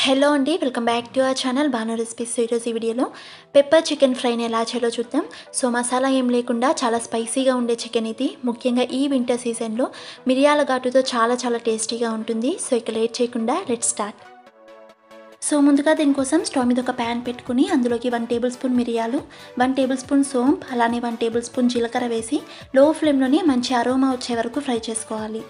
hello అండి welcome back to our channel Bhanu recipes ఈరోజు ఈ వీడియోలో పెప్పర్ చికెన్ ఫ్రైని ఎలా చేయాలో చూద్దాం సో మసాలా ఏం లేకుండా చాలా స్పైసీగా ఉండే చికెన్ ఇది ముఖ్యంగా ఈ వింటర్ సీజన్లో మిరియాల ఘాటుతో చాలా చాలా టేస్టీగా ఉంటుంది సో ఇక లేట్ చేయకుండా లెట్ స్టార్ట్ సో ముందుగా దీనికోసం స్టవ్ మీద ఒక ప్యాన్ పెట్టుకుని అందులోకి వన్ టేబుల్ స్పూన్ మిరియాలు వన్ టేబుల్ స్పూన్ సోంప్ అలానే వన్ టేబుల్ స్పూన్ జీలకర్ర వేసి లో ఫ్లేమ్లోనే మంచి అరోమా వచ్చే వరకు ఫ్రై చేసుకోవాలి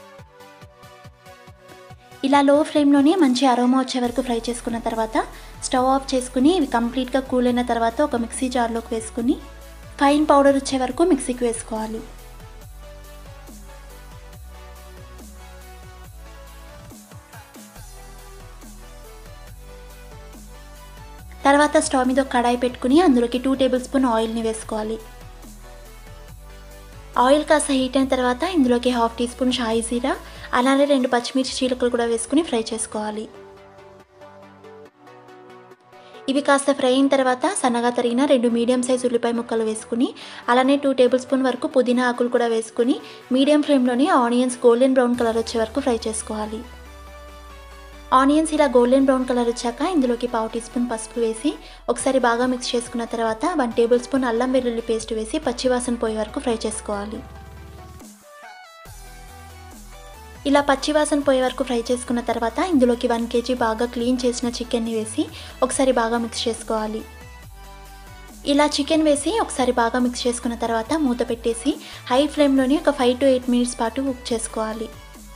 ఇలా లో ఫ్లేమ్లోనే మంచి అరోమా వచ్చే వరకు ఫ్రై చేసుకున్న తర్వాత స్టవ్ ఆఫ్ చేసుకుని ఇవి కంప్లీట్గా కూల్ అయిన తర్వాత ఒక మిక్సీ జార్లోకి వేసుకుని ఫైన్ పౌడర్ వచ్చే వరకు మిక్సీకి వేసుకోవాలి తర్వాత స్టవ్ మీద ఒక కడాయి పెట్టుకుని అందులోకి టూ టేబుల్ స్పూన్ ఆయిల్ని వేసుకోవాలి ఆయిల్ కాస్త హీట్ అయిన తర్వాత ఇందులోకి హాఫ్ టీ స్పూన్ షాయి జీరా అలానే రెండు పచ్చిమిర్చి చీలకలు కూడా వేసుకుని ఫ్రై చేసుకోవాలి ఇవి కాస్త ఫ్రై అయిన తర్వాత సన్నగా తరిగిన రెండు మీడియం సైజ్ ఉల్లిపాయ ముక్కలు వేసుకుని అలానే టూ టేబుల్ స్పూన్ వరకు పుదీనా ఆకులు కూడా వేసుకుని మీడియం ఫ్లేమ్లోనే ఆనియన్స్ గోల్డెన్ బ్రౌన్ కలర్ వచ్చే వరకు ఫ్రై చేసుకోవాలి ఆనియన్స్ ఇలా గోల్డెన్ బ్రౌన్ కలర్ వచ్చాక ఇందులోకి పావు టీ స్పూన్ పసుపు వేసి ఒకసారి బాగా మిక్స్ చేసుకున్న తర్వాత వన్ టేబుల్ స్పూన్ అల్లం వెల్లుల్లి పేస్ట్ వేసి పచ్చివాసన పోయే వరకు ఫ్రై చేసుకోవాలి ఇలా పచ్చివాసన పోయే వరకు ఫ్రై చేసుకున్న తర్వాత ఇందులోకి వన్ కేజీ బాగా క్లీన్ చేసిన చికెన్ని వేసి ఒకసారి బాగా మిక్స్ చేసుకోవాలి ఇలా చికెన్ వేసి ఒకసారి బాగా మిక్స్ చేసుకున్న తర్వాత మూత పెట్టేసి హై ఫ్లేమ్లోని ఒక ఫైవ్ టు ఎయిట్ మినిట్స్ పాటు కుక్ చేసుకోవాలి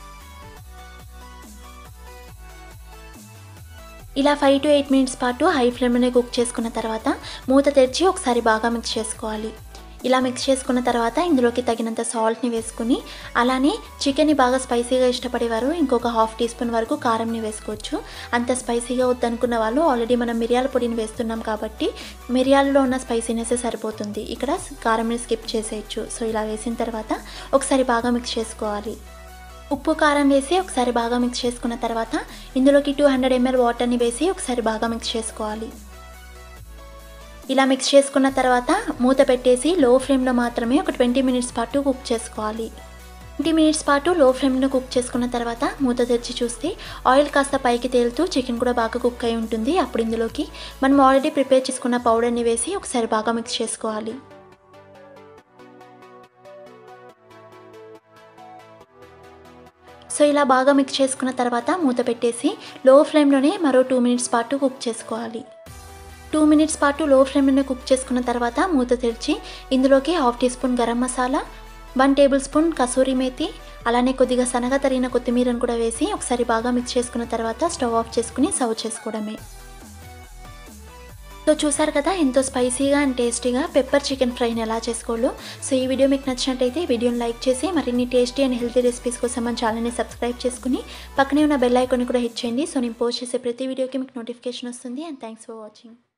ఇలా ఫైవ్ టు ఎయిట్ మినిట్స్ పాటు హై ఫ్లేమ్లోనే కుక్ చేసుకున్న తర్వాత మూత తెరిచి ఒకసారి బాగా మిక్స్ చేసుకోవాలి ఇలా మిక్స్ చేసుకున్న తర్వాత ఇందులోకి తగినంత సాల్ట్ని వేసుకుని అలానే చికెన్ని బాగా స్పైసీగా ఇష్టపడేవారు ఇంకొక హాఫ్ టీ స్పూన్ వరకు కారంని వేసుకోవచ్చు అంత స్పైసీగా వద్దనుకున్న వాళ్ళు ఆల్రెడీ మనం మిరియాల పొడిని వేస్తున్నాం కాబట్టి మిరియాలలో ఉన్న స్పైసీనెస్ సరిపోతుంది ఇక్కడ కారంని స్కిప్ చేసేయచ్చు సో ఇలా వేసిన తర్వాత ఒకసారి బాగా మిక్స్ చేసుకోవాలి ఉప్పు కారం వేసి ఒకసారి బాగా మిక్స్ చేసుకున్న తర్వాత ఇందులోకి టూ హండ్రెడ్ ఎంఎల్ వాటర్ని వేసి ఒకసారి బాగా మిక్స్ చేసుకోవాలి ఇలా మిక్స్ చేసుకున్న తర్వాత మూత పెట్టేసి లో ఫ్లేమ్లో మాత్రమే ఒక ట్వంటీ మినిట్స్ పాటు కుక్ చేసుకోవాలి ట్వంటీ మినిట్స్ పాటు లో ఫ్లేమ్లో కుక్ చేసుకున్న తర్వాత మూత తెరిచి చూస్తే ఆయిల్ కాస్త పైకి తేలుతూ చికెన్ కూడా బాగా కుక్ అయి ఉంటుంది అప్పుడు ఇందులోకి మనం ఆల్రెడీ ప్రిపేర్ చేసుకున్న పౌడర్ని వేసి ఒకసారి బాగా మిక్స్ చేసుకోవాలి సో ఇలా బాగా మిక్స్ చేసుకున్న తర్వాత మూత పెట్టేసి లో ఫ్లేమ్లోనే మరో టూ మినిట్స్ పాటు కుక్ చేసుకోవాలి టూ మినిట్స్ పాటు లో ఫ్లేమ్లోనే కుక్ చేసుకున్న తర్వాత మూత తెరిచి ఇందులోకి half teaspoon garam masala one tablespoon kasuri methi అలానే కొద్దిగా సనగా తరిగిన కొత్తిమీరను కూడా వేసి ఒకసారి బాగా మిక్స్ చేసుకున్న తర్వాత స్టవ్ ఆఫ్ చేసుకుని సర్వ్ చేసుకోవడమే సో చూసారు కదా ఎంతో స్పైసీగా అండ్ టేస్టీగా పెప్పర్ చికెన్ ఫ్రైని ఎలా చేసుకోవాలో సో ఈ వీడియో మీకు నచ్చినట్టయితే వీడియోని లైక్ చేసి మరిన్ని టేస్టీ అండ్ హెల్తీ రెసిపీస్ కోసం మన ఛానల్ని సబ్స్క్రైబ్ చేసుకుని పక్కనే ఉన్న బెల్ ఐకాన్ని కూడా హిట్ చేయండి సో నేను పోస్ట్ చేసే ప్రతి వీడియోకి మీకు నోటిఫికేషన్ వస్తుంది అండ్ థ్యాంక్స్ ఫర్ వాచింగ్